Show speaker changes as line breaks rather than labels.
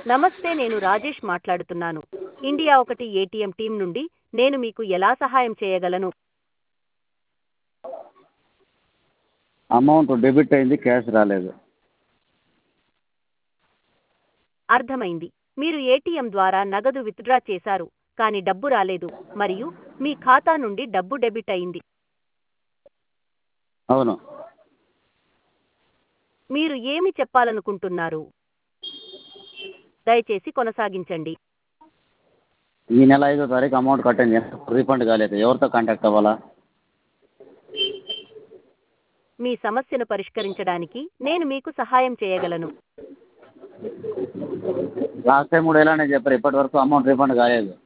నమస్తే నేను రాజేష్ మాట్లాడుతున్నాను ఇండియా ఒకటి ఏటీఎం టీం నుండి నేను మీకు ఎలా సహాయం చేయగలను
అమౌంట్ డెబిట్ అయింది క్యాష్ రాలేదు
అర్థమైంది మీరు ఏటీఎం ద్వారా నగదు విత్డ్రా చేశారు కానీ డబ్బు రాలేదు మరియు మీ ఖాతా నుండి డబ్బు డెబిట్ అయింది
అవును
మీరు ఏమి చెప్పాలనుకుంటున్నారు దయచేసి కొనసాగించండి
ఈ నెల ఐదో తారీఖు అమౌంట్ కట్టింది రీఫండ్ కాలేదు ఎవరితో కాంటాక్ట్ అవ్వాలా
మీ సమస్యను పరిష్కరించడానికి నేను మీకు సహాయం చేయగలను
లాస్ట్ టైం కూడా ఇలానే చెప్పారు ఇప్పటి వరకు అమౌంట్ రీఫండ్ కాలేదు